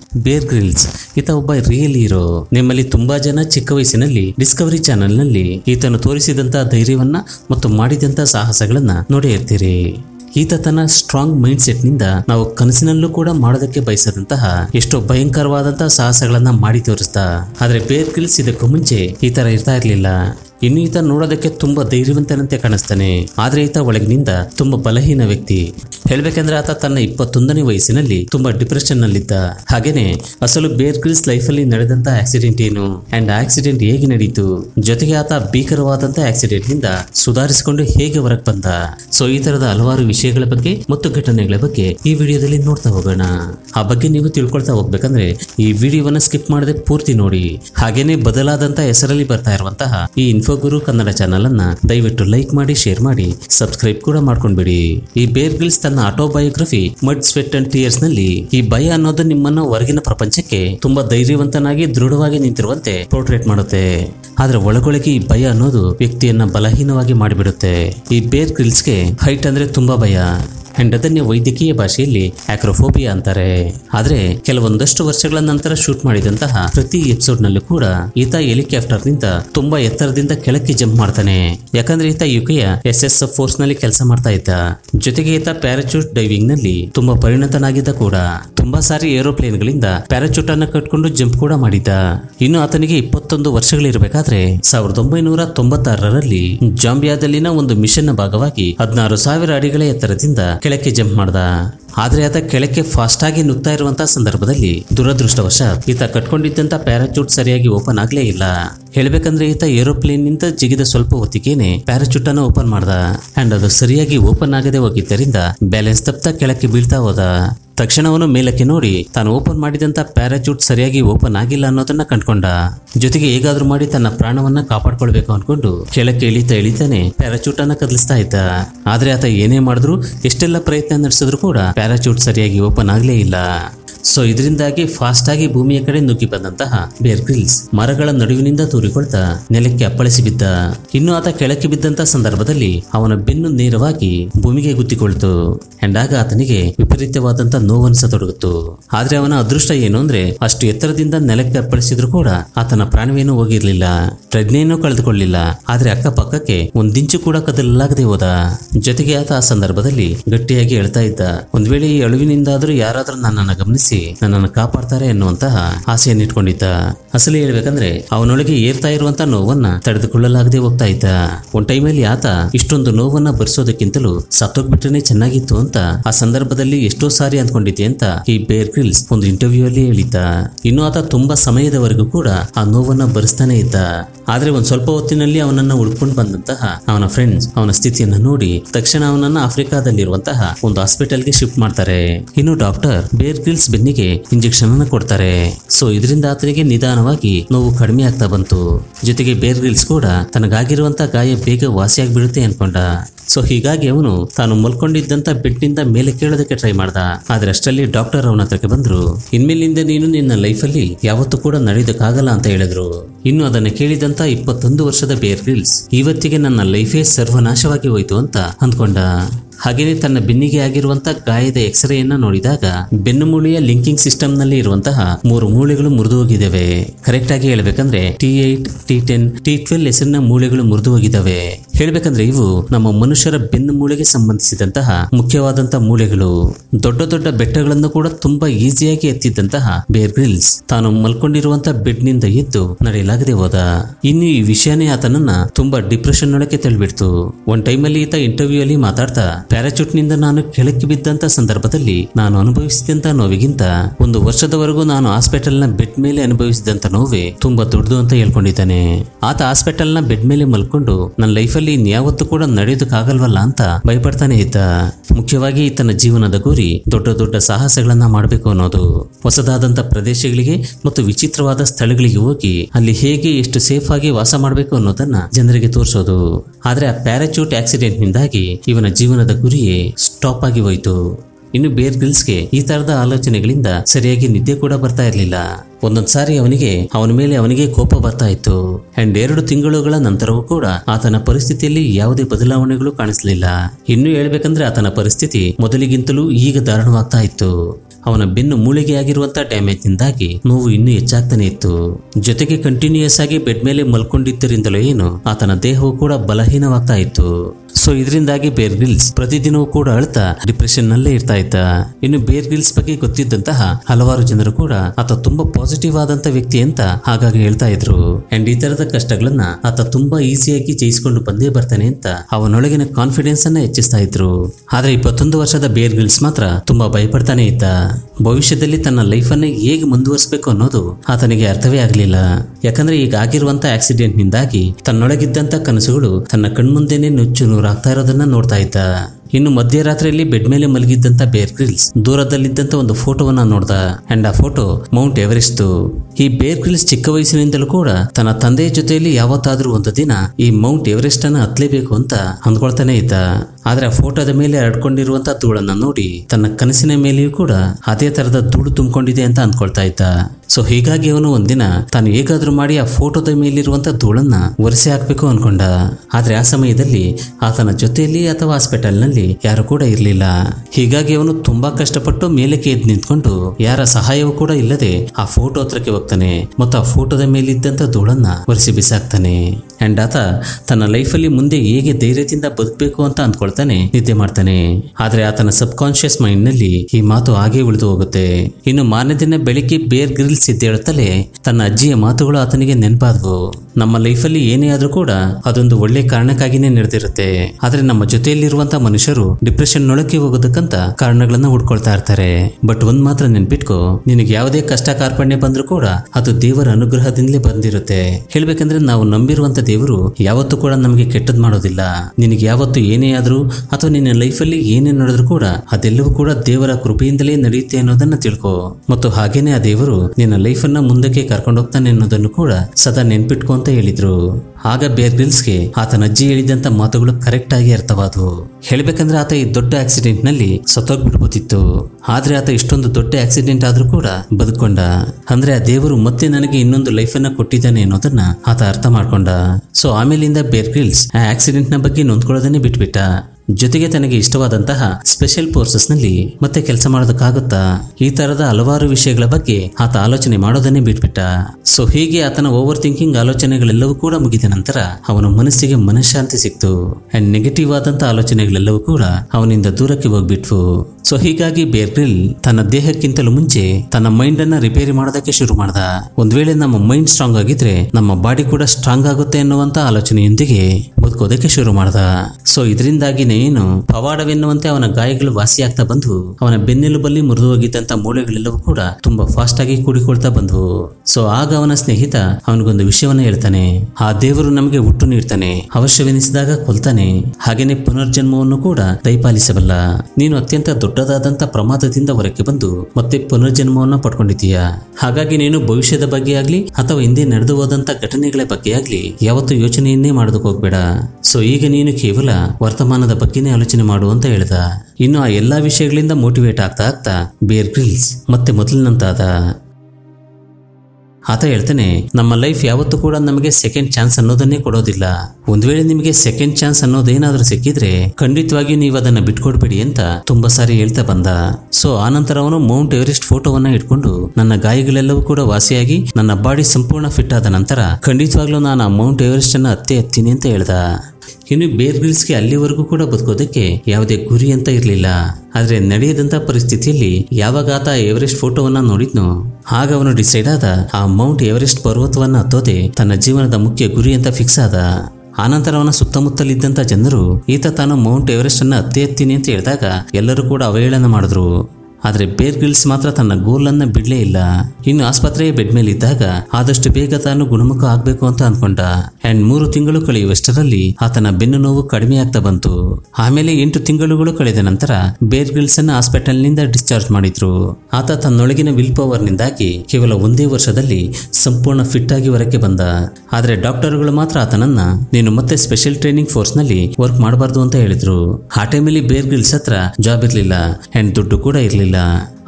ಬೇರ್ ಗ್ರಿಲ್ಸ್ ಈತ ಒಬ್ಬ ರಿಯಲ್ ಹೀರೋ ನಿಮ್ಮಲ್ಲಿ ತುಂಬಾ ಜನ ಚಿಕ್ಕ ವಯಸ್ಸಿನಲ್ಲಿ ಡಿಸ್ಕವರಿ ಚಾನೆಲ್ನಲ್ಲಿ ಈತನು ತೋರಿಸಿದಂತ ಧೈರ್ಯವನ್ನ ಮತ್ತು ಮಾಡಿದಂತ ಸಾಹಸಗಳನ್ನ ನೋಡೇ ಇರ್ತೀರಿ ಈತ ತನ್ನ ಸ್ಟ್ರಾಂಗ್ ಮೈಂಡ್ ಸೆಟ್ ನಿಂದ ನಾವು ಕನಸಿನಲ್ಲೂ ಕೂಡ ಮಾಡೋದಕ್ಕೆ ಬಯಸದಂತಹ ಎಷ್ಟೋ ಭಯಂಕರವಾದಂತಹ ಸಾಹಸಗಳನ್ನ ಮಾಡಿ ತೋರಿಸ್ದ ಆದ್ರೆ ಬೇರ್ ಗ್ರಿಲ್ಸ್ ಇದಕ್ಕೂ ಮುಂಚೆ ಈ ತರ ಇರ್ತಾ ಇರ್ಲಿಲ್ಲ ಇನ್ನು ಈತ ನೋಡೋದಕ್ಕೆ ತುಂಬಾ ಧೈರ್ಯವಂತನಂತೆ ಕಾಣಿಸ್ತಾನೆ ಆದ್ರೆ ಈತ ಒಳಗಿನಿಂದ ತುಂಬಾ ಬಲಹೀನ ವ್ಯಕ್ತಿ ಹೇಳ್ಬೇಕಂದ್ರೆ ಆತ ತನ್ನ ಇಪ್ಪತ್ತೊಂದನೇ ವಯಸ್ಸಿನಲ್ಲಿ ತುಂಬಾ ಡಿಪ್ರೆಷನ್ ನಲ್ಲಿದ್ದ ಹಾಗೇನೆ ಅಸಲು ಬೇರ್ ಗ್ರಿಲ್ಸ್ ಲೈಫ್ ಅಲ್ಲಿ ನಡೆದಂತ ಆಕ್ಸಿಡೆಂಟ್ ಏನು ಅಂಡ್ ಆಕ್ಸಿಡೆಂಟ್ ಹೇಗೆ ನಡೀತು ಜೊತೆಗೆ ಆತ ಭೀಕರವಾದಂತ ಆಕ್ಸಿಡೆಂಟ್ ನಿಂದ ಸುಧಾರಿಸಿಕೊಂಡು ಹೇಗೆ ಹೊರಗೆ ಬಂದ ಸೊ ಈ ತರದ ಹಲವಾರು ವಿಷಯಗಳ ಬಗ್ಗೆ ಮತ್ತು ಘಟನೆಗಳ ಬಗ್ಗೆ ಈ ವಿಡಿಯೋದಲ್ಲಿ ನೋಡ್ತಾ ಹೋಗೋಣ ಆ ಬಗ್ಗೆ ನೀವು ತಿಳ್ಕೊಳ್ತಾ ಹೋಗ್ಬೇಕಂದ್ರೆ ಈ ವಿಡಿಯೋವನ್ನ ಸ್ಕಿಪ್ ಮಾಡದೆ ಪೂರ್ತಿ ನೋಡಿ ಹಾಗೇನೆ ಬದಲಾದಂತ ಹೆಸರಲ್ಲಿ ಬರ್ತಾ ಇರುವಂತಹ ಈ ಇನ್ಫೋಗುರು ಕನ್ನಡ ಚಾನಲ್ ಅನ್ನ ದಯವಿಟ್ಟು ಲೈಕ್ ಮಾಡಿ ಶೇರ್ ಮಾಡಿ ಸಬ್ಸ್ಕ್ರೈಬ್ ಕೂಡ ಮಾಡ್ಕೊಂಡ್ಬಿಡಿ ಈ ಬೇರ್ ಗ್ರಿಲ್ಸ್ ತನ್ನ autobiography mud sweat and tears ನಲ್ಲಿ ಈ ಭಯ ಅನ್ನೋದು ನಿಮ್ಮನ್ನು ಹೊರಗಿನ ಪ್ರಪಂಚಕ್ಕೆ ತುಂಬಾ ಧೈರ್ಯವಂತನಾಗಿ ದೃಢವಾಗಿ ನಿಂತಿರುವಂತೆ ಪೋರ್ಟ್ರೇಟ್ ಮಾಡುತ್ತೆ ಆದ್ರೆ ಒಳಗೊಳಗೆ ಈ ಭಯ ಅನ್ನೋದು ವ್ಯಕ್ತಿಯನ್ನ ಬಲಹೀನವಾಗಿ ಮಾಡಿಬಿಡುತ್ತೆ ಈ ಬೇರ್ ಗ್ರಿಲ್ಸ್ಗೆ ಹೈಟ್ ಅಂದ್ರೆ ತುಂಬಾ ಭಯ ಅಂಡ್ ಅದನ್ನೇ ವೈದ್ಯಕೀಯ ಭಾಷೆಯಲ್ಲಿ ಆಕ್ರೋಫೋಬಿಯಾ ಅಂತಾರೆ ಆದ್ರೆ ಕೆಲವೊಂದಷ್ಟು ವರ್ಷಗಳ ನಂತರ ಶೂಟ್ ಮಾಡಿದಂತಹ ಪ್ರತಿ ಎಪಿಸೋಡ್ ನಲ್ಲೂ ಕೂಡ ಈತ ಹೆಲಿಕಾಪ್ಟರ್ ನಿಂದ ತುಂಬಾ ಎತ್ತರದಿಂದ ಕೆಳಕ್ಕೆ ಜಂಪ್ ಮಾಡ್ತಾನೆ ಯಾಕಂದ್ರೆ ಈತ ಯುಕೆಯ ಎಸ್ ಎಸ್ ಎಫ್ ಫೋರ್ಸ್ ನಲ್ಲಿ ಕೆಲಸ ಮಾಡ್ತಾ ಇದ್ದ ಜೊತೆಗೆ ಈತ ಪ್ಯಾರಾಚೂಟ್ ಡೈವಿಂಗ್ ನಲ್ಲಿ ತುಂಬಾ ಪರಿಣತನಾಗಿದ್ದ ಕೂಡ ತುಂಬಾ ಸಾರಿ ಏರೋಪ್ಲೇನ್ ಗಳಿಂದ ಪ್ಯಾರಾಚೂಟ್ ಅನ್ನ ಕಟ್ಕೊಂಡು ಜಂಪ್ ಕೂಡ ಮಾಡಿದ್ದ ಇನ್ನು ಆತನಿಗೆ ಇಪ್ಪತ್ತೊಂದು ವರ್ಷಗಳಿರಬೇಕಾದ್ರೆ ಸಾವಿರದ ಒಂಬೈನೂರ ತೊಂಬತ್ತಾರರಲ್ಲಿ ಜಾಂಬಿಯಾದಲ್ಲಿನ ಒಂದು ಮಿಷನ್ ನ ಭಾಗವಾಗಿ ಹದಿನಾರು ಸಾವಿರ ಅಡಿಗಳ ಎತ್ತರದಿಂದ ಕೆಳಕ್ಕೆ ಜಂಪ್ ಮಾಡ್ದ ಆದ್ರೆ ಆತ ಕೆಳಕ್ಕೆ ಫಾಸ್ಟ್ ಆಗಿ ನುಗ್ತಾ ಇರುವಂತಹ ಸಂದರ್ಭದಲ್ಲಿ ದುರದೃಷ್ಟವಶ ಈತ ಕಟ್ಕೊಂಡಿದ್ದಂತ ಪ್ಯಾರಾಚೂಟ್ ಸರಿಯಾಗಿ ಓಪನ್ ಆಗ್ಲೇ ಇಲ್ಲ ಹೇಳ್ಬೇಕಂದ್ರೆ ಈತ ಏರೋಪ್ಲೇನ್ ನಿಂದ ಜಿಗಿದ ಸ್ವಲ್ಪ ಹೊತ್ತಿಗೆನೆ ಪ್ಯಾರಾಚೂಟ್ ಅನ್ನು ಓಪನ್ ಮಾಡ್ದ ಅಂಡ್ ಅದು ಸರಿಯಾಗಿ ಓಪನ್ ಆಗದೆ ಹೋಗಿದ್ದರಿಂದ ಬ್ಯಾಲೆನ್ಸ್ ತಪ್ತಾ ಕೆಳಕ್ಕೆ ಬೀಳ್ತಾ ಹೋದ ತಕ್ಷಣ ಅವನು ಮೇಲಕ್ಕೆ ನೋಡಿ ತಾನು ಓಪನ್ ಮಾಡಿದಂತ ಪ್ಯಾರಾಚೂಟ್ ಸರಿಯಾಗಿ ಓಪನ್ ಆಗಿಲ್ಲ ಅನ್ನೋದನ್ನ ಕಂಡ್ಕೊಂಡ ಜೊತೆಗೆ ಹೇಗಾದ್ರೂ ಮಾಡಿ ತನ್ನ ಪ್ರಾಣವನ್ನ ಕಾಪಾಡ್ಕೊಳ್ಬೇಕು ಅನ್ಕೊಂಡು ಕೆಳಕ್ಕೆ ಇಳಿತಾ ಇಳಿತಾನೆ ಪ್ಯಾರಾಚೂಟ್ ಅನ್ನ ಕದಲಿಸ್ತಾ ಇದ್ದ ಆದ್ರೆ ಆತ ಏನೇ ಮಾಡಿದ್ರು ಎಷ್ಟೆಲ್ಲ ಪ್ರಯತ್ನ ನಡೆಸಿದ್ರು ಕೂಡ ಪ್ಯಾರಾಚೂಟ್ ಸರಿಯಾಗಿ ಓಪನ್ ಆಗ್ಲೇ ಇಲ್ಲ ಸೊ ಇದರಿಂದಾಗಿ ಫಾಸ್ಟ್ ಆಗಿ ಭೂಮಿಯ ಕಡೆ ನುಗ್ಗಿ ಬಂದಂತಹ ಬೇರ್ ಗ್ರಿಲ್ಸ್ ಮರಗಳ ನಡುವಿನಿಂದ ತೂರಿಕೊಳ್ತಾ ನೆಲಕ್ಕೆ ಅಪ್ಪಳಿಸಿ ಬಿದ್ದ ಇನ್ನು ಆತ ಕೆಳಕ್ಕೆ ಬಿದ್ದಂತ ಸಂದರ್ಭದಲ್ಲಿ ಅವನ ಬೆನ್ನು ನೇರವಾಗಿ ಭೂಮಿಗೆ ಗುದ್ದಿಕೊಳ್ತು ಅಂಡ್ ಆಗ ಆತನಿಗೆ ವಿಪರೀತವಾದಂತ ನೋವನ್ಸತೊಡಗಿತು ಆದ್ರೆ ಅವನ ಅದೃಷ್ಟ ಏನು ಅಂದ್ರೆ ಅಷ್ಟು ಎತ್ತರದಿಂದ ನೆಲಕ್ಕೆ ಅಪ್ಪಳಿಸಿದ್ರು ಕೂಡ ಆತನ ಪ್ರಾಣವೇನೂ ಹೋಗಿರ್ಲಿಲ್ಲ ಪ್ರಜ್ಞೆಯನ್ನು ಕಳೆದುಕೊಳ್ಳಿಲ್ಲ ಆದ್ರೆ ಅಕ್ಕಪಕ್ಕಕ್ಕೆ ಒಂದಿಂಚು ಕೂಡ ಕದಲಾಗದೆ ಹೋದ ಜೊತೆಗೆ ಆತ ಆ ಸಂದರ್ಭದಲ್ಲಿ ಗಟ್ಟಿಯಾಗಿ ಹೇಳ್ತಾ ಇದ್ದ ಒಂದ್ ವೇಳೆ ಈ ಅಳುವಿನಿಂದಾದ್ರೂ ಯಾರಾದ್ರೂ ನನ್ನನ್ನು ಗಮನಿಸಿ ನನ್ನನ್ನು ಕಾಪಾಡ್ತಾರೆ ಎನ್ನುವಂತಹ ಆಸೆಯನ್ನು ಇಟ್ಕೊಂಡಿದ್ದ ಅಸಲಿ ಹೇಳ್ಬೇಕಂದ್ರೆ ಅವನೊಳಗೆ ಏರ್ತಾ ಇರುವಂತ ನೋವನ್ನ ತಡೆದುಕೊಳ್ಳಲಾಗದೆ ಹೋಗ್ತಾ ಇದ್ದ ಒಂದ್ ಟೈಮಲ್ಲಿ ಆತ ಇಷ್ಟೊಂದು ನೋವನ್ನ ಭರಿಸೋದಕ್ಕಿಂತಲೂ ಸತ್ತೋಗ್ಬಿಟ್ರೇನೆ ಚೆನ್ನಾಗಿತ್ತು ಅಂತ ಆ ಸಂದರ್ಭದಲ್ಲಿ ಎಷ್ಟೋ ಸಾರಿ ಅಂದ್ಕೊಂಡಿದ್ದೆ ಅಂತ ಈ ಬೇರ್ ಗ್ರಿಲ್ಸ್ ಒಂದು ಇಂಟರ್ವ್ಯೂ ಅಲ್ಲಿ ಹೇಳಿದ್ದ ಇನ್ನು ಆತ ತುಂಬಾ ಸಮಯದವರೆಗೂ ಕೂಡ ಆ ನೋವನ್ನ ಭರಿಸ್ತಾನೆ ಇದ್ದ ಆದ್ರೆ ಒಂದ್ ಸ್ವಲ್ಪ ಹೊತ್ತಿನಲ್ಲಿ ಅವನನ್ನ ಉಳ್ಕೊಂಡು ಬಂದಂತಹ ಅವನ ಫ್ರೆಂಡ್ಸ್ ಅವನ ಸ್ಥಿತಿಯನ್ನ ನೋಡಿ ತಕ್ಷಣ ಅವನನ್ನ ಆಫ್ರಿಕಾದಲ್ಲಿರುವಂತಹ ಒಂದು ಹಾಸ್ಪಿಟಲ್ಗೆ ಶಿಫ್ಟ್ ಮಾಡ್ತಾರೆ ಇನ್ನು ಡಾಕ್ಟರ್ ಬೇರ್ ಗ್ರಿಲ್ಸ್ ಬೆನ್ನಿಗೆ ಇಂಜೆಕ್ಷನ್ ಅನ್ನ ಕೊಡ್ತಾರೆ ಸೊ ಇದರಿಂದ ಆತನಿಗೆ ನಿಧಾನವಾಗಿ ನೋವು ಕಡಿಮೆ ಆಗ್ತಾ ಬಂತು ಜೊತೆಗೆ ಬೇರ್ ಗ್ರಿಲ್ಸ್ ಕೂಡ ತನಗಾಗಿರುವಂತ ಗಾಯ ಬೇಗ ವಾಸಿಯಾಗ್ಬಿಡುತ್ತೆ ಅನ್ಕೊಂಡ ಸೊ ಹೀಗಾಗಿ ಅವನು ತಾನು ಮಲ್ಕೊಂಡಿದ್ದಂತ ಬೆಡ್ನಿಂದ ಮೇಲೆ ಕೇಳೋದಕ್ಕೆ ಟ್ರೈ ಮಾಡ್ದ ಆದ್ರೆ ಅಷ್ಟರಲ್ಲಿ ಡಾಕ್ಟರ್ ಅವನ ಹತ್ರಕ್ಕೆ ಬಂದ್ರು ಇನ್ಮೇಲಿಂದ ನೀನು ನಿನ್ನ ಲೈಫಲ್ಲಿ ಯಾವತ್ತೂ ಕೂಡ ನಡೆಯೋದಕ್ಕಾಗಲ್ಲ ಅಂತ ಹೇಳಿದ್ರು ಇನ್ನು ಅದನ್ನ ಕೇಳಿದಂತ ಇಪ್ಪತ್ತೊಂದು ವರ್ಷದ ಬೇರ್ ಗ್ರಿಲ್ಸ್ ಇವತ್ತಿಗೆ ನನ್ನ ಲೈಫೇ ಸರ್ವನಾಶವಾಗಿ ಹೋಯ್ತು ಅಂತ ಅಂದ್ಕೊಂಡ ಹಾಗೇನೆ ತನ್ನ ಬೆನ್ನಿಗೆ ಆಗಿರುವಂತ ಗಾಯದ ಎಕ್ಸ್ರೇಯನ್ನ ನೋಡಿದಾಗ ಬೆನ್ನು ಮೂಳೆಯ ಲಿಂಕಿಂಗ್ ಸಿಸ್ಟಮ್ ನಲ್ಲಿ ಇರುವಂತಹ ಮೂರು ಮೂಳೆಗಳು ಮುರಿದು ಹೋಗಿದ್ದಾವೆ ಕರೆಕ್ಟ್ ಆಗಿ ಹೇಳ್ಬೇಕಂದ್ರೆ T eight T ten T twelve ಹೆಸರಿನ ಮೂಳೆಗಳು ಮುರಿದು ಹೋಗಿದ್ದಾವೆ ಹೇಳ್ಬೇಕಂದ್ರೆ ಇವು ನಮ್ಮ ಮನುಷ್ಯರ ಬೆನ್ನು ಮೂಳೆಗೆ ಸಂಬಂಧಿಸಿದಂತಹ ಮುಖ್ಯವಾದಂತಹ ಮೂಳೆಗಳು ದೊಡ್ಡ ದೊಡ್ಡ ಬೆಟ್ಟಗಳನ್ನು ಕೂಡ ತುಂಬಾ ಈಸಿಯಾಗಿ ಎತ್ತಿದ್ದಂತಹ ಬೇರ್ ಗ್ರಿಲ್ಸ್ ತಾನು ಮಲ್ಕೊಂಡಿರುವಂತ ಬೆಡ್ ನಿಂದ ಎದ್ದು ನಡೆಯಲಾಗದೆ ಹೋದ ಇನ್ನು ಈ ವಿಷಯನೇ ಆತನನ್ನ ತುಂಬಾ ಡಿಪ್ರೆಷನ್ ಒಳಗೆ ತಳ್ಳಿಬಿಡ್ತು ಒಂದ್ ಟೈಮಲ್ಲಿ ಈತ ಇಂಟರ್ವ್ಯೂ ಅಲ್ಲಿ ಮಾತಾಡ್ತಾ ಪ್ಯಾರಾಚೂಟ್ ನಿಂದ ನಾನು ಕೆಳಕ್ಕೆ ಬಿದ್ದಂತ ಸಂದರ್ಭದಲ್ಲಿ ನಾನು ಅನುಭವಿಸಿದಂತ ನೋವಿಗಿಂತ ಒಂದು ವರ್ಷದವರೆಗೂ ನಾನು ಹಾಸ್ಪಿಟಲ್ ನ ಬೆಡ್ ಮೇಲೆ ಅನುಭವಿಸಿದಂತ ನೋವೇ ತುಂಬಾ ದೊಡ್ಡದು ಅಂತ ಹೇಳ್ಕೊಂಡಿದ್ದಾನೆ ಆತ ಹಾಸ್ಪಿಟಲ್ ನ ಬೆಡ್ ಮೇಲೆ ಮಲ್ಕೊಂಡು ನನ್ನ ಲೈಫಲ್ಲಿ ಇನ್ಯಾವತ್ತೂ ಕೂಡ ನಡೆಯೋದಕ್ಕಾಗಲ್ವಲ್ಲ ಅಂತ ಭಯಪಡ್ತಾನೆ ಇದ್ದ ಮುಖ್ಯವಾಗಿ ಈತನ ಜೀವನದ ಗುರಿ ದೊಡ್ಡ ದೊಡ್ಡ ಸಾಹಸಗಳನ್ನ ಮಾಡಬೇಕು ಅನ್ನೋದು ಹೊಸದಾದಂತ ಪ್ರದೇಶಗಳಿಗೆ ಮತ್ತು ವಿಚಿತ್ರವಾದ ಸ್ಥಳಗಳಿಗೆ ಹೋಗಿ ಅಲ್ಲಿ ಹೇಗೆ ಎಷ್ಟು ಸೇಫ್ ಆಗಿ ವಾಸ ಮಾಡಬೇಕು ಅನ್ನೋದನ್ನ ಜನರಿಗೆ ತೋರಿಸೋದು ಆದ್ರೆ ಆ ಪ್ಯಾರಾಚೂಟ್ ಆಕ್ಸಿಡೆಂಟ್ ನಿಂದಾಗಿ ಇವನ ಜೀವನದ ಗುರಿಯೇ ಸ್ಟಾಪ್ ಆಗಿ ಹೋಯಿತು ಇನ್ನು ಬೇರ್ ಗ್ರಿಲ್ಸ್ಗೆ ಈ ತರದ ಆಲೋಚನೆಗಳಿಂದ ಸರಿಯಾಗಿ ನಿದ್ದೆ ಕೂಡ ಬರ್ತಾ ಇರಲಿಲ್ಲ ಒಂದೊಂದ್ ಸಾರಿ ಅವನಿಗೆ ಅವನ ಮೇಲೆ ಅವನಿಗೆ ಕೋಪ ಬರ್ತಾ ಇತ್ತು ಅಂಡ್ ಎರಡು ತಿಂಗಳುಗಳ ನಂತರವೂ ಕೂಡ ಆತನ ಪರಿಸ್ಥಿತಿಯಲ್ಲಿ ಯಾವುದೇ ಬದಲಾವಣೆಗಳು ಕಾಣಿಸಲಿಲ್ಲ ಇನ್ನು ಹೇಳ್ಬೇಕಂದ್ರೆ ಆತನ ಪರಿಸ್ಥಿತಿ ಮೊದಲಿಗಿಂತಲೂ ಈಗ ದಾರುಣವಾಗ್ತಾ ಇತ್ತು ಅವನ ಬೆನ್ನು ಮೂಳೆಗೆಯಾಗಿರುವಂತಹ ಡ್ಯಾಮೇಜ್ ನಿಂದಾಗಿ ನೋವು ಇನ್ನೂ ಹೆಚ್ಚಾಗ್ತಾನೆ ಇತ್ತು ಜೊತೆಗೆ ಕಂಟಿನ್ಯೂಯಸ್ ಆಗಿ ಬೆಡ್ ಮೇಲೆ ಮಲ್ಕೊಂಡಿದ್ದರಿಂದಲೂ ಏನು ಆತನ ದೇಹವು ಕೂಡ ಬಲಹೀನವಾಗ್ತಾ ಇತ್ತು ಸೊ ಇದರಿಂದಾಗಿ ಬೇರ್ ಗಿಲ್ಸ್ ಪ್ರತಿದಿನವೂ ಕೂಡ ಅಳ್ತಾ ಡಿಪ್ರೆಷನ್ ನಲ್ಲೇ ಇರ್ತಾ ಇದ್ದ ಇನ್ನು ಬೇರ್ ಗಿಲ್ಸ್ ಬಗ್ಗೆ ಗೊತ್ತಿದ್ದಂತಹ ಹಲವಾರು ಜನರು ಕೂಡ ಆತ ತುಂಬಾ ಪಾಸಿಟಿವ್ ಆದಂತ ವ್ಯಕ್ತಿ ಅಂತ ಹಾಗಾಗಿ ಹೇಳ್ತಾ ಇದ್ರು ಅಂಡ್ ಈ ತರದ ಕಷ್ಟಗಳನ್ನ ಆತ ತುಂಬಾ ಈಸಿಯಾಗಿ ಜಯಿಸ್ಕೊಂಡು ಬಂದೇ ಬರ್ತಾನೆ ಅಂತ ಅವನೊಳಗಿನ ಕಾನ್ಫಿಡೆನ್ಸ್ ಅನ್ನ ಹೆಚ್ಚಿಸ್ತಾ ಇದ್ರು ಆದ್ರೆ ಇಪ್ಪತ್ತೊಂದು ವರ್ಷದ ಬೇರ್ ಗಿಲ್ಸ್ ಮಾತ್ರ ತುಂಬಾ ಭಯಪಡ್ತಾನೆ ಇದ್ದ ಭವಿಷ್ಯದಲ್ಲಿ ತನ್ನ ಲೈಫ್ ಅನ್ನ ಹೇಗೆ ಮುಂದುವರಿಸಬೇಕು ಅನ್ನೋದು ಆತನಿಗೆ ಅರ್ಥವೇ ಆಗಲಿಲ್ಲ ಯಾಕಂದ್ರೆ ಈಗ ಆಗಿರುವಂತ ಆಕ್ಸಿಡೆಂಟ್ ನಿಂದಾಗಿ ತನ್ನೊಳಗಿದ್ದಂತ ಕನಸುಗಳು ತನ್ನ ಕಣ್ಮುಂದೆನೆ ನುಚ್ಚು ನೂರಾಗ್ತಾ ಇರೋದನ್ನ ನೋಡ್ತಾ ಇದ್ದ ಇನ್ನು ಮಧ್ಯರಾತ್ರಿಯಲ್ಲಿ ಬೆಡ್ ಮೇಲೆ ಮಲಗಿದ್ದಂತ ಬೇರ್ ಗ್ರಿಲ್ಸ್ ದೂರದಲ್ಲಿದ್ದಂತ ಒಂದು ಫೋಟೋವನ್ನ ನೋಡ್ದ ಅಂಡ್ ಆ ಫೋಟೋ ಮೌಂಟ್ ಎವರೆಸ್ಟ್ ಈ ಬೇರ್ ಗ್ರಿಲ್ಸ್ ಚಿಕ್ಕ ವಯಸ್ಸಿನಿಂದಲೂ ಕೂಡ ತನ್ನ ತಂದೆಯ ಜೊತೆಯಲ್ಲಿ ಯಾವತ್ತಾದ್ರೂ ಒಂದು ದಿನ ಈ ಮೌಂಟ್ ಎವರೆಸ್ಟ್ ಅನ್ನ ಹತ್ಲೇಬೇಕು ಅಂತ ಅಂದ್ಕೊಳ್ತಾನೆ ಇದ್ದ ಆದ್ರೆ ಆ ಫೋಟೋದ ಮೇಲೆ ಹರಡ್ಕೊಂಡಿರುವಂತ ಧೂಳನ್ನ ನೋಡಿ ತನ್ನ ಕನಸಿನ ಮೇಲೆಯೂ ಕೂಡ ಅದೇ ತರದ ಧೂಳು ತುಂಬಿಕೊಂಡಿದೆ ಅಂತ ಅಂದ್ಕೊಳ್ತಾ ಇದ್ದ ಸೊ ಹೀಗಾಗಿ ಅವನು ಒಂದಿನ ತಾನು ಹೇಗಾದ್ರೂ ಮಾಡಿ ಆ ಫೋಟೋದ ಮೇಲಿರುವಂತ ಧೂಳನ್ನ ಒರೆಸಿ ಹಾಕ್ಬೇಕು ಅನ್ಕೊಂಡ ಆದ್ರೆ ಆ ಸಮಯದಲ್ಲಿ ಆತನ ಜೊತೆಯಲ್ಲಿ ಅಥವಾ ಹಾಸ್ಪಿಟಲ್ನಲ್ಲಿ ಯಾರು ಕೂಡ ಇರಲಿಲ್ಲ ಹೀಗಾಗಿ ಅವನು ತುಂಬಾ ಕಷ್ಟಪಟ್ಟು ಮೇಲಕ್ಕೆ ಎದ್ದು ನಿಂತ್ಕೊಂಡು ಯಾರ ಸಹಾಯವೂ ಕೂಡ ಇಲ್ಲದೆ ಆ ಫೋಟೋ ಹತ್ರಕ್ಕೆ ಹೋಗ್ತಾನೆ ಮತ್ತು ಆ ಫೋಟೋದ ಮೇಲಿದ್ದಂತ ಧೂಳನ್ನ ಒರೆಸಿ ಬಿಸಾಕ್ತಾನೆ ಅಂಡ್ ಆತ ತನ್ನ ಲೈಫಲ್ಲಿ ಮುಂದೆ ಹೇಗೆ ಧೈರ್ಯದಿಂದ ಬದುಕಬೇಕು ಅಂತ ಅಂದ್ಕೊಳ್ತಾನೆ ನಿದ್ದೆ ಮಾಡ್ತಾನೆ ಆದ್ರೆ ಆತನ ಸಬ್ ಕಾನ್ಶಿಯಸ್ ಮೈಂಡ್ ನಲ್ಲಿ ಈ ಮಾತು ಹಾಗೆ ಉಳಿದು ಹೋಗುತ್ತೆ ಇನ್ನು ಮಾರನೇ ದಿನ ಬೆಳಿಗ್ಗೆ ಬೇರ್ ಗ್ರಿಲ್ಸ್ ಎದ್ದೇಳುತ್ತಲೇ ತನ್ನ ಅಜ್ಜಿಯ ಮಾತುಗಳು ಆತನಿಗೆ ನೆನಪಾದವು ನಮ್ಮ ಲೈಫಲ್ಲಿ ಏನೇ ಆದ್ರೂ ಕೂಡ ಅದೊಂದು ಒಳ್ಳೆ ಕಾರಣಕ್ಕಾಗಿನೇ ನಡೆದಿರುತ್ತೆ ಆದ್ರೆ ನಮ್ಮ ಜೊತೆಯಲ್ಲಿರುವಂತ ಮನುಷ್ಯರು ಡಿಪ್ರೆಷನ್ ನೊಳಕ್ಕೆ ಹೋಗೋದಕ್ಕಂತ ಕಾರಣಗಳನ್ನ ಹುಡ್ಕೊಳ್ತಾ ಇರ್ತಾರೆ ಬಟ್ ಒಂದ್ ಮಾತ್ರ ನೆನ್ಪಿಟ್ಕೋ ನಿನಗೆ ಯಾವುದೇ ಕಷ್ಟ ಕಾರ್ಪಣ್ಯ ಬಂದ್ರೂ ಕೂಡ ಅದು ದೇವರ ಅನುಗ್ರಹದಿಂದಲೇ ಬಂದಿರುತ್ತೆ ಹೇಳ್ಬೇಕಂದ್ರೆ ನಾವು ನಂಬಿರುವಂತ ದೇವರು ಯಾವತ್ತೂ ಕೂಡ ನಮಗೆ ಕೆಟ್ಟದ್ ಮಾಡೋದಿಲ್ಲ ನಿನಗೆ ಯಾವತ್ತು ಏನೇ ಆದ್ರೂ ಅಥವಾ ನಿನ್ನ ಲೈಫಲ್ಲಿ ಏನೇ ನಡೆದ್ರೂ ಕೂಡ ಅದೆಲ್ಲವೂ ಕೂಡ ದೇವರ ಕೃಪೆಯಿಂದಲೇ ನಡೆಯುತ್ತೆ ಅನ್ನೋದನ್ನ ತಿಳ್ಕೊ ಮತ್ತು ಹಾಗೇನೆ ಆ ದೇವರು ನಿನ್ನ ಲೈಫನ್ನ ಮುಂದಕ್ಕೆ ಕರ್ಕೊಂಡು ಹೋಗ್ತಾನೆ ಅನ್ನೋದನ್ನು ಕೂಡ ಸದಾ ನೆನ್ಪಿಟ್ಕೊ ಅಂತ ಹೇಳಿದ್ರು ಆಗ ಬೇರ್ ಗ್ರಿಲ್ಸ್ಗೆ ಆತನ ಅಜ್ಜಿ ಹೇಳಿದಂತ ಮಾತುಗಳು ಕರೆಕ್ಟ್ ಆಗಿ ಅರ್ಥವಾದವು ಹೇಳ್ಬೇಕಂದ್ರೆ ಆತ ಈ ದೊಡ್ಡ ಆಕ್ಸಿಡೆಂಟ್ ನಲ್ಲಿ ಸತ್ತೋಗ್ಬಿಡ್ಬೋದಿತ್ತು ಆದ್ರೆ ಆತ ಇಷ್ಟೊಂದು ದೊಡ್ಡ ಆಕ್ಸಿಡೆಂಟ್ ಆದ್ರೂ ಕೂಡ ಬದುಕೊಂಡ ಅಂದ್ರೆ ಆ ದೇವರು ಮತ್ತೆ ನನಗೆ ಇನ್ನೊಂದು ಲೈಫ್ ಅನ್ನ ಕೊಟ್ಟಿದ್ದಾನೆ ಅನ್ನೋದನ್ನ ಆತ ಅರ್ಥ ಮಾಡ್ಕೊಂಡ ಸೊ ಆಮೇಲಿಂದ ಬೇರ್ ಗ್ರಿಲ್ಸ್ ಆ ಆಕ್ಸಿಡೆಂಟ್ ನ ಬಗ್ಗೆ ನೊಂದ್ಕೊಳ್ಳೋದನ್ನೇ ಬಿಟ್ಬಿಟ್ಟ ಜೊತೆಗೆ ತನಗೆ ಇಷ್ಟವಾದಂತಹ ಸ್ಪೆಷಲ್ ಫೋರ್ಸಸ್ ನಲ್ಲಿ ಮತ್ತೆ ಕೆಲಸ ಮಾಡೋದಕ್ಕಾಗುತ್ತಾ ಈ ತರದ ಹಲವಾರು ವಿಷಯಗಳ ಬಗ್ಗೆ ಆತ ಆಲೋಚನೆ ಮಾಡೋದನ್ನೇ ಬಿಟ್ಬಿಟ್ಟ ಸೊ ಹೀಗೆ ಆತನ ಓವರ್ ಥಿಂಕಿಂಗ್ ಆಲೋಚನೆಗಳೆಲ್ಲವೂ ಕೂಡ ಮುಗಿದ ನಂತರ ಅವನ ಮನಸ್ಸಿಗೆ ಮನಃಶಾಂತಿ ಸಿಕ್ತು ಅಂಡ್ ನೆಗೆಟಿವ್ ಆದಂತ ಆಲೋಚನೆಗಳೆಲ್ಲವೂ ಕೂಡ ಅವನಿಂದ ದೂರಕ್ಕೆ ಹೋಗ್ಬಿಟ್ವು ಸೊ ಹೀಗಾಗಿ ಬೇರ್ಗ್ರಿಲ್ ತನ್ನ ದೇಹಕ್ಕಿಂತಲೂ ಮುಂಚೆ ತನ್ನ ಮೈಂಡ್ ಅನ್ನ ರಿಪೇರಿ ಮಾಡೋದಕ್ಕೆ ಶುರು ಮಾಡ್ದ ಒಂದ್ ವೇಳೆ ನಮ್ಮ ಮೈಂಡ್ ಸ್ಟ್ರಾಂಗ್ ಆಗಿದ್ರೆ ನಮ್ಮ ಬಾಡಿ ಕೂಡ ಸ್ಟ್ರಾಂಗ್ ಆಗುತ್ತೆ ಅನ್ನುವಂತ ಆಲೋಚನೆಯೊಂದಿಗೆ ಬದುಕೋದಕ್ಕೆ ಶುರು ಮಾಡ್ದ ಸೊ ಇದರಿಂದಾಗಿನೇ ಏನು ಪವಾಡವೆನ್ನುವಂತೆ ಅವನ ಗಾಯಗಳು ವಾಸಿಯಾಗ್ತಾ ಬಂದು ಅವನ ಬೆನ್ನೆಲುಬಲ್ಲಿ ಮುರಿದು ಹೋಗಿದ್ದಂತ ಮೂಳೆಗಳೆಲ್ಲವೂ ಕೂಡ ತುಂಬಾ ಫಾಸ್ಟ್ ಆಗಿ ಕೂಡಿಕೊಳ್ತಾ ಬಂದ್ವು ಸೊ ಆಗ ಅವನ ಸ್ನೇಹಿತ ಅವನಿಗೊಂದು ವಿಷಯವನ್ನ ಹೇಳ್ತಾನೆ ಆ ದೇವರು ನಮಗೆ ಹುಟ್ಟು ನೀಡ್ತಾನೆ ಅವಶ್ಯವೆನಿಸಿದಾಗ ಕೊಲ್ತಾನೆ ಹಾಗೇನೆ ಪುನರ್ಜನ್ಮವನ್ನು ಕೂಡ ದಯಪಾಲಿಸಬಲ್ಲ ನೀನು ಅತ್ಯಂತ ದೊಡ್ಡದಾದಂತ ಪ್ರಮಾದದಿಂದ ಹೊರಕ್ಕೆ ಬಂದು ಮತ್ತೆ ಪುನರ್ಜನ್ಮವನ್ನ ಪಡ್ಕೊಂಡಿದ್ದೀಯ ಹಾಗಾಗಿ ನೀನು ಭವಿಷ್ಯದ ಬಗ್ಗೆ ಆಗ್ಲಿ ಅಥವಾ ಹಿಂದೆ ನಡೆದು ಹೋದಂತ ಘಟನೆಗಳ ಬಗ್ಗೆ ಆಗ್ಲಿ ಯಾವತ್ತೂ ಯೋಚನೆಯನ್ನೇ ಮಾಡೋದಕ್ಕೆ ಹೋಗ್ಬೇಡ ಸೊ ಈಗ ನೀನು ಕೇವಲ ವರ್ತಮಾನದ ಬಗ್ಗೆನೇ ಆಲೋಚನೆ ಮಾಡು ಅಂತ ಹೇಳ್ದ ಇನ್ನು ಆ ಎಲ್ಲಾ ವಿಷಯಗಳಿಂದ ಮೋಟಿವೇಟ್ ಆಗ್ತಾ ಆಗ್ತಾ ಬೇರ್ ಗ್ರಿಲ್ಸ್ ಮತ್ತೆ ಮೊದಲಿನಂತಾದ ಆತ ಹೇಳ್ತಾನೆ ನಮ್ಮ ಲೈಫ್ ಯಾವತ್ತೂ ಕೂಡ ನಮಗೆ ಸೆಕೆಂಡ್ ಚಾನ್ಸ್ ಅನ್ನೋದನ್ನೇ ಕೊಡೋದಿಲ್ಲ ಒಂದ್ ವೇಳೆ ನಿಮಗೆ ಸೆಕೆಂಡ್ ಚಾನ್ಸ್ ಅನ್ನೋದೇನಾದ್ರೂ ಸಿಕ್ಕಿದ್ರೆ ಖಂಡಿತವಾಗಿಯೂ ನೀವು ಅದನ್ನ ಬಿಟ್ಕೊಡ್ಬೇಡಿ ಅಂತ ತುಂಬಾ ಸಾರಿ ಹೇಳ್ತಾ ಬಂದ ಸೊ ಆನಂತರ ಅವನು ಮೌಂಟ್ ಎವರೆಸ್ಟ್ ಫೋಟೋವನ್ನ ಇಟ್ಕೊಂಡು ನನ್ನ ಗಾಯಗಳೆಲ್ಲವೂ ಕೂಡ ವಾಸಿಯಾಗಿ ನನ್ನ ಬಾಡಿ ಸಂಪೂರ್ಣ ಫಿಟ್ ಆದ ನಂತರ ಖಂಡಿತವಾಗ್ಲೂ ನಾನು ಆ ಮೌಂಟ್ ಎವರೆಸ್ಟ್ ಅನ್ನ ಹತ್ತಿ ಹತ್ತೀನಿ ಅಂತ ಹೇಳ್ದ ಇನ್ನು ಬೇರ್ ಗ್ರಿಲ್ಸ್ಗೆ ಅಲ್ಲಿವರೆಗೂ ಕೂಡ ಬದುಕೋದಕ್ಕೆ ಯಾವುದೇ ಗುರಿ ಅಂತ ಇರಲಿಲ್ಲ ಆದ್ರೆ ನಡೆಯದಂತ ಪರಿಸ್ಥಿತಿಯಲ್ಲಿ ಯಾವಾಗ ಆತ ಎವರೆಸ್ಟ್ ಫೋಟೋವನ್ನ ನೋಡಿದ್ನೋ ಆಗ ಅವನು ಡಿಸೈಡ್ ಆದ ಆ ಮೌಂಟ್ ಎವರೆಸ್ಟ್ ಪರ್ವತವನ್ನ ಹತ್ತೋದೆ ತನ್ನ ಜೀವನದ ಮುಖ್ಯ ಗುರಿ ಅಂತ ಫಿಕ್ಸ್ ಆದ ಆನಂತರ ಅವನ ಸುತ್ತಮುತ್ತಲಿದ್ದಂತ ಜನರು ಈತ ತಾನು ಮೌಂಟ್ ಎವರೆಸ್ಟ್ ಅನ್ನ ಹತ್ತಿ ಹತ್ತೀನಿ ಅಂತ ಹೇಳಿದಾಗ ಎಲ್ಲರೂ ಕೂಡ ಅವಹೇಳನ ಮಾಡಿದ್ರು ಆದ್ರೆ ಬೇರ್ ಗ್ರಿಲ್ಸ್ ಮಾತ್ರ ತನ್ನ ಗೋಲ್ ಅನ್ನ ಬಿಡ್ಲೇ ಇಲ್ಲ ಇನ್ನು ಆಸ್ಪತ್ರೆಯ ಬೆಡ್ ಮೇಲೆ ಇದ್ದಾಗ ಆದಷ್ಟು ಬೇಗ ತಾನು ಗುಣಮುಖ ಆಗ್ಬೇಕು ಅಂತ ಅನ್ಕೊಂಡ ಅಂಡ್ ಮೂರು ತಿಂಗಳು ಕಳೆಯುವಷ್ಟರಲ್ಲಿ ಆತನ ಬೆನ್ನು ನೋವು ಕಡಿಮೆ ಆಗ್ತಾ ಬಂತು ಆಮೇಲೆ ಎಂಟು ತಿಂಗಳುಗಳು ಕಳೆದ ನಂತರ ಬೇರ್ ಗ್ರಿಲ್ಸ್ ಅನ್ನ ಹಾಸ್ಪಿಟಲ್ ನಿಂದ ಡಿಸ್ಚಾರ್ಜ್ ಮಾಡಿದ್ರು ಆತ ತನ್ನೊಳಗಿನ ವಿಲ್ ಪವರ್ ನಿಂದಾಗಿ ಕೇವಲ ಒಂದೇ ವರ್ಷದಲ್ಲಿ ಸಂಪೂರ್ಣ ಫಿಟ್ ಆಗಿ ಹೊರಕ್ಕೆ ಬಂದ ಆದ್ರೆ ಡಾಕ್ಟರ್ಗಳು ಮಾತ್ರ ಆತನನ್ನ ನೀನು ಮತ್ತೆ ಸ್ಪೆಷಲ್ ಟ್ರೈನಿಂಗ್ ಫೋರ್ಸ್ ನಲ್ಲಿ ವರ್ಕ್ ಮಾಡಬಾರ್ದು ಅಂತ ಹೇಳಿದ್ರು ಆ ಟೈಮಲ್ಲಿ ಬೇರ್ ಗ್ರಿಲ್ಸ್ ಹತ್ರ ಜಾಬ್ ಇರ್ಲಿಲ್ಲ ಅಂಡ್ ದುಡ್ಡು ಕೂಡ ಇರ್ಲಿಲ್ಲ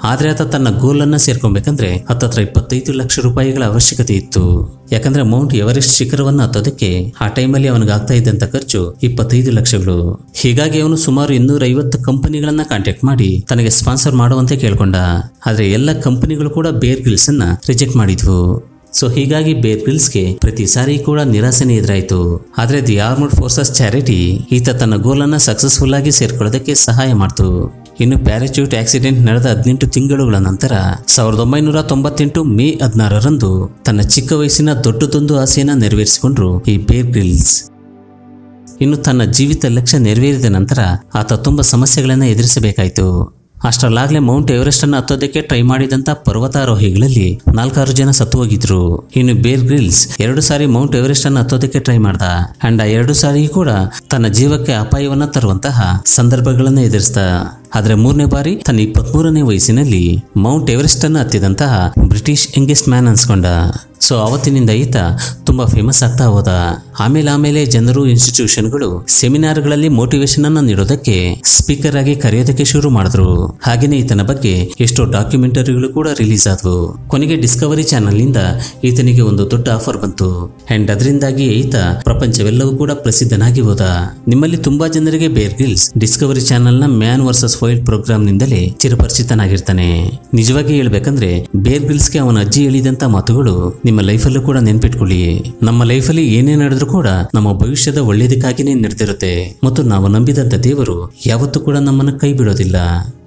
ಆದ್ರೆ ಆತ ತನ್ನ ಗೋಲ್ ಅನ್ನ ಸೇರ್ಕೊಬೇಕಂದ್ರೆ ಹತ್ತತ್ರ ಇಪ್ಪತ್ತೈದು ಲಕ್ಷ ರೂಪಾಯಿಗಳ ಅವಶ್ಯಕತೆ ಇತ್ತು ಯಾಕಂದ್ರೆ ಮೌಂಟ್ ಎವರೆಸ್ಟ್ ಶಿಖರವನ್ನ ಹತ್ತೋದಕ್ಕೆ ಆ ಟೈಮಲ್ಲಿ ಅವನಿಗೆ ಆಗ್ತಾ ಇದ್ದಂತ ಖರ್ಚು ಇಪ್ಪತ್ತೈದು ಲಕ್ಷಗಳು ಹೀಗಾಗಿ ಅವನು ಸುಮಾರು ಇನ್ನೂರ ಐವತ್ತು ಕಂಪನಿಗಳನ್ನ ಕಾಂಟ್ಯಾಕ್ಟ್ ಮಾಡಿ ತನಗೆ ಸ್ಪಾನ್ಸರ್ ಮಾಡುವಂತೆ ಕೇಳ್ಕೊಂಡ ಆದ್ರೆ ಎಲ್ಲ ಕಂಪನಿಗಳು ಕೂಡ ಬೇರ್ ಗ್ರಿಲ್ಸ್ ಅನ್ನ ರಿಜೆಕ್ಟ್ ಮಾಡಿದ್ವು ಸೊ ಹೀಗಾಗಿ ಬೇರ್ ಗ್ರಿಲ್ಸ್ಗೆ ಪ್ರತಿ ಸಾರಿ ಕೂಡ ನಿರಾಸೆನೇ ಎದುರಾಯಿತು ಆದ್ರೆ ದಿ ಆರ್ಮಡ್ ಫೋರ್ಸಸ್ ಚಾರಿಟಿ ಈತ ತನ್ನ ಗೋಲನ್ನ ಸಕ್ಸಸ್ಫುಲ್ ಆಗಿ ಸೇರ್ಕೊಳ್ಳೋದಕ್ಕೆ ಸಹಾಯ ಮಾಡ್ತು ಇನ್ನು ಪ್ಯಾರಾಚೂಟ್ ಆಕ್ಸಿಡೆಂಟ್ ನಡೆದ ಹದಿನೆಂಟು ತಿಂಗಳುಗಳ ನಂತರ ಸಾವಿರದ ಒಂಬೈನೂರ ತೊಂಬತ್ತೆಂಟು ಮೇ ಹದಿನಾರರಂದು ತನ್ನ ಚಿಕ್ಕ ವಯಸ್ಸಿನ ದೊಡ್ಡದೊಂದು ಆಸೆಯನ್ನ ನೆರವೇರಿಸಿಕೊಂಡ್ರು ಈ ಬೇರ್ ಗ್ರಿಲ್ಸ್ ಇನ್ನು ತನ್ನ ಜೀವಿತ ಲಕ್ಷ್ಯ ನೆರವೇರಿದ ನಂತರ ಆತ ತುಂಬ ಸಮಸ್ಯೆಗಳನ್ನು ಎದುರಿಸಬೇಕಾಯಿತು ಅಷ್ಟರಲ್ಲಾಗಲೇ ಮೌಂಟ್ ಎವರೆಸ್ಟ್ ಅನ್ನು ಹತ್ತೋದಕ್ಕೆ ಟ್ರೈ ಮಾಡಿದಂತ ಪರ್ವತಾರೋಹಿಗಳಲ್ಲಿ ನಾಲ್ಕಾರು ಜನ ಸತ್ತು ಹೋಗಿದ್ರು ಇನ್ನು ಬೇರ್ ಗ್ರಿಲ್ಸ್ ಎರಡು ಸಾರಿ ಮೌಂಟ್ ಎವರೆಸ್ಟ್ ಅನ್ನು ಹತ್ತೋದಕ್ಕೆ ಟ್ರೈ ಮಾಡ್ದ ಅಂಡ್ ಆ ಎರಡು ಸಾರಿ ಕೂಡ ತನ್ನ ಜೀವಕ್ಕೆ ಅಪಾಯವನ್ನ ತರುವಂತಹ ಸಂದರ್ಭಗಳನ್ನು ಎದುರಿಸ್ದ ಆದ್ರೆ ಮೂರನೇ ಬಾರಿ ತನ್ನ ಇಪ್ಪತ್ಮೂರನೇ ವಯಸ್ಸಿನಲ್ಲಿ ಮೌಂಟ್ ಎವರೆಸ್ಟ್ ಅನ್ನು ಹತ್ತಿದಂತಹ ಬ್ರಿಟಿಷ್ ಯಂಗೆಸ್ಟ್ ಮ್ಯಾನ್ ಅನ್ಸ್ಕೊಂಡ ಸೊ ಅವತ್ತಿನಿಂದ ಈತ ತುಂಬಾ ಫೇಮಸ್ ಆಗ್ತಾ ಹೋದ ಆಮೇಲೆ ಆಮೇಲೆ ಜನರು ಇನ್ಸ್ಟಿಟ್ಯೂಷನ್ಗಳು ಸೆಮಿನಾರ್ಗಳಲ್ಲಿ ಮೋಟಿವೇಶನ್ ಅನ್ನ ನೀಡೋದಕ್ಕೆ ಸ್ಪೀಕರ್ ಆಗಿ ಕರೆಯೋದಕ್ಕೆ ಶುರು ಮಾಡಿದ್ರು ಹಾಗೇನೆ ಈತನ ಬಗ್ಗೆ ಎಷ್ಟೋ ಡಾಕ್ಯುಮೆಂಟರಿಗಳು ಕೂಡ ರಿಲೀಸ್ ಆದವು ಕೊನೆಗೆ ಡಿಸ್ಕವರಿ ಚಾನೆಲ್ ನಿಂದ ಈತನಿಗೆ ಒಂದು ದೊಡ್ಡ ಆಫರ್ ಬಂತು ಅಂಡ್ ಅದರಿಂದಾಗಿ ಈತ ಪ್ರಪಂಚವೆಲ್ಲವೂ ಕೂಡ ಪ್ರಸಿದ್ಧನಾಗಿ ಹೋದ ನಿಮ್ಮಲ್ಲಿ ತುಂಬಾ ಜನರಿಗೆ ಬೇರ್ ಗಿಲ್ಸ್ ಡಿಸ್ಕವರಿ ಚಾನೆಲ್ ನ ಮ್ಯಾನ್ ವರ್ಸಸ್ ವೈಲ್ಡ್ ಪ್ರೋಗ್ರಾಮ್ ನಿಂದಲೇ ಚಿರಪರಿಚಿತನಾಗಿರ್ತಾನೆ ನಿಜವಾಗಿ ಹೇಳ್ಬೇಕಂದ್ರೆ ಬೇರ್ ಗಿಲ್ಸ್ಗೆ ಅವನ ಅಜ್ಜಿ ಹೇಳಿದಂತ ಮಾತುಗಳು ನಿಮ್ಮ ಲೈಫಲ್ಲೂ ಕೂಡ ನೆನ್ಪಿಟ್ಕೊಳ್ಳಿ ನಮ್ಮ ಲೈಫಲ್ಲಿ ಏನೇ ನಡೆದ್ರೂ ಕೂಡ ನಮ್ಮ ಭವಿಷ್ಯದ ಒಳ್ಳೇದಕ್ಕಾಗಿನೇ ನಡೆದಿರುತ್ತೆ ಮತ್ತು ನಾವು ನಂಬಿದಂತ ದೇವರು ಯಾವತ್ತೂ ಕೂಡ ನಮ್ಮನ್ನು ಕೈ ಬಿಡೋದಿಲ್ಲ